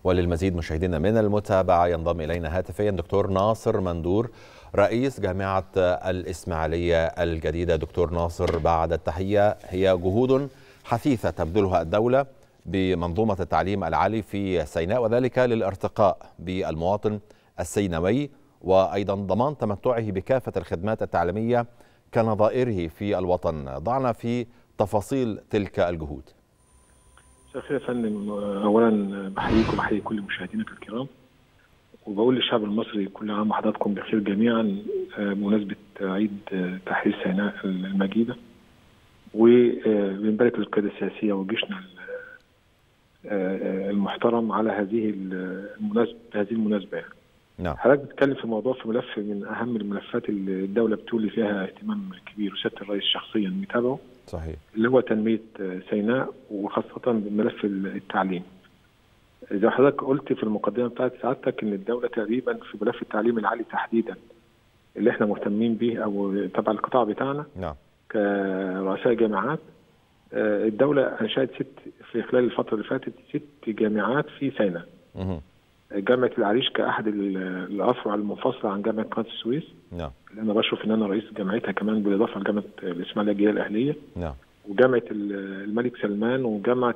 وللمزيد مشاهدينا من المتابعة ينضم إلينا هاتفيا دكتور ناصر مندور رئيس جامعة الإسماعيلية الجديدة دكتور ناصر بعد التحية هي جهود حثيثة تبذلها الدولة بمنظومة التعليم العالي في سيناء وذلك للارتقاء بالمواطن السيناوي وأيضا ضمان تمتعه بكافة الخدمات التعليمية كنظائره في الوطن ضعنا في تفاصيل تلك الجهود مساء الخير يا فندم اولا بحييكم وبحيي كل مشاهدينك الكرام وبقول للشعب المصري كل عام وحضراتكم بخير جميعا بمناسبه عيد تحرير سيناء المجيده وبنبارك للقياده السياسيه وجيشنا المحترم على هذه المناسبه هذه المناسبه يعني. نعم حضرتك بتتكلم في موضوع في ملف من اهم الملفات اللي الدوله بتولي فيها اهتمام كبير وسياده الرئيس شخصيا متابعه صحيح اللي هو تنميه سيناء وخاصه بملف التعليم. زي ما حضرتك قلت في المقدمه بتاعت سعادتك ان الدوله تقريبا في ملف التعليم العالي تحديدا اللي احنا مهتمين به او تبع القطاع بتاعنا نعم كرؤساء جامعات الدوله انشات ست في خلال الفتره اللي فاتت ست جامعات في سيناء. مه. جامعه العريش كاحد الافرع المنفصله عن جامعه قناه السويس نعم اللي انا بشرف ان انا رئيس جامعتها كمان بالاضافه لجامعه الاسماعيليه الجديده الاهليه نعم وجامعه الملك سلمان وجامعه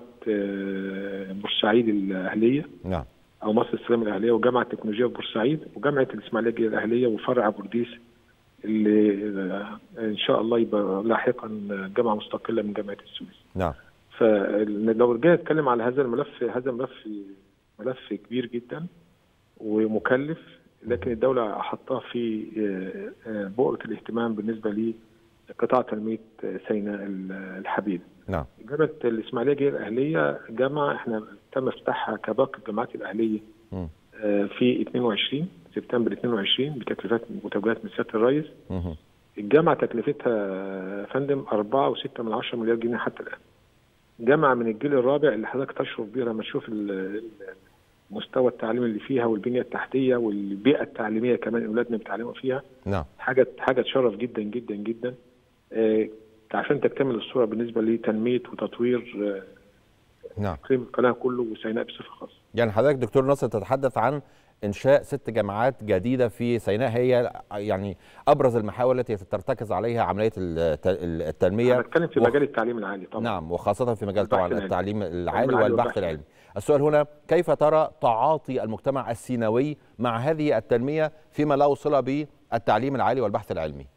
بورسعيد الاهليه نعم او مصر السلام الاهليه وجامعه التكنولوجيا في بورسعيد وجامعه الاسماعيليه الجديده الاهليه وفرع بورديس اللي ان شاء الله يبقى لاحقا جامعه مستقله من جامعه السويس. نعم فلو جاي اتكلم على هذا الملف هذا الملف ملف كبير جدا ومكلف لكن الدولة حطاه في بؤرة الاهتمام بالنسبة لقطاع تنمية سيناء الحبيب. نعم جامعة الإسماعيلية الجديدة الأهلية جامعة احنا تم افتتاحها كباقي الجامعات الأهلية م. في 22 سبتمبر 22 بتكلفات وتوجيهات من سيادة الرئيس. مه. الجامعة تكلفتها فندم 4.6 من 10 مليار جنيه حتى الآن. جامعة من الجيل الرابع اللي حضرتك تشرف بيها لما تشوف مستوى التعليم اللي فيها والبنيه التحتيه والبيئه التعليميه كمان اولادنا بيتعلموا فيها نعم حاجه حاجه تشرف جدا جدا جدا آه عشان تكتمل الصوره بالنسبه لتنميه وتطوير آه نعم اقليم القناه كله وسيناء بصفه خاصه. يعني حضرتك دكتور ناصر تتحدث عن انشاء ست جامعات جديده في سيناء هي يعني ابرز المحاور التي ترتكز عليها عمليه التنميه انا بتكلم في مجال التعليم العالي طبعا نعم وخاصه في مجال طبعا العالي. التعليم العالي العالي والبحث والبحث. العلمي السؤال هنا كيف ترى تعاطي المجتمع السيناوي مع هذه التنميه فيما لا وصل بالتعليم العالي والبحث العلمي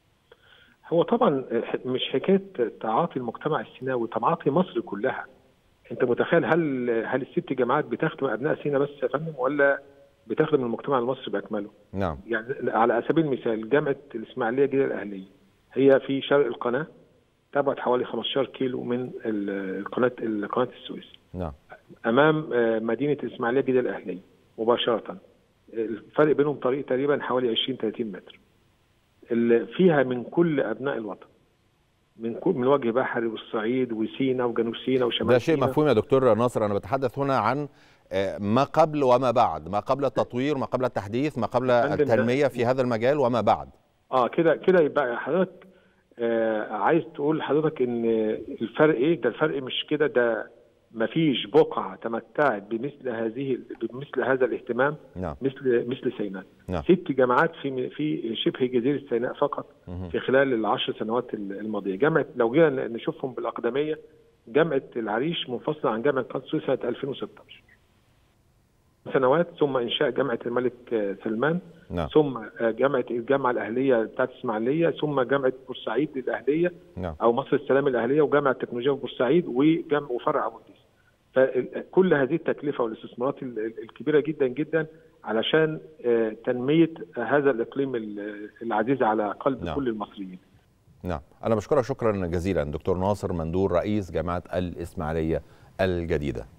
هو طبعا مش حكايه تعاطي المجتمع السيناوي تعاطي مصر كلها انت متخيل هل هل الست جامعات بتخدم ابناء سينا بس يا فندم ولا بتخدم المجتمع المصري باكمله نعم يعني على سبيل المثال جامعه الاسماعيليه الجديده الاهليه هي في شرق القناه تبعد حوالي 15 كيلو من القناه قناه السويس نعم امام مدينه الاسماعيليه الجديده الاهليه مباشره الفرق بينهم طريق تقريبا حوالي 20 30 متر فيها من كل ابناء الوطن من كل من وجه بحري والصعيد وسينا وجنوب سينا وشمال ده شيء سينا. مفهوم يا دكتور ناصر انا بتحدث هنا عن ما قبل وما بعد ما قبل التطوير ما قبل التحديث ما قبل التنميه في هذا المجال وما بعد اه كده كده يبقى حضرتك آه عايز تقول لحضرتك ان الفرق ايه ده الفرق مش كده ده ما فيش بقعه تمتعت بمثل هذه بمثل هذا الاهتمام نعم مثل مثل سيناء نعم. ست جامعات في في شبه جزيره سيناء فقط مه. في خلال العشر سنوات الماضيه جامعه لو جينا نشوفهم بالاقدميه جامعه العريش منفصله عن جامعه قناه السويس سنه 2016 سنوات ثم انشاء جامعه الملك سلمان نعم. ثم جامعه الجامعه الاهليه بتاعت الاسماعيليه ثم جامعه بورسعيد الاهليه نعم. او مصر السلام الاهليه وجامعه التكنولوجيا في بورسعيد وجامعه وفرع ابو قديس فكل هذه التكلفه والاستثمارات الكبيره جدا جدا علشان تنميه هذا الاقليم العزيز على قلب نعم. كل المصريين نعم أنا بشكرك شكرا جزيلا دكتور ناصر مندور رئيس جامعة الإسماعيلية الجديدة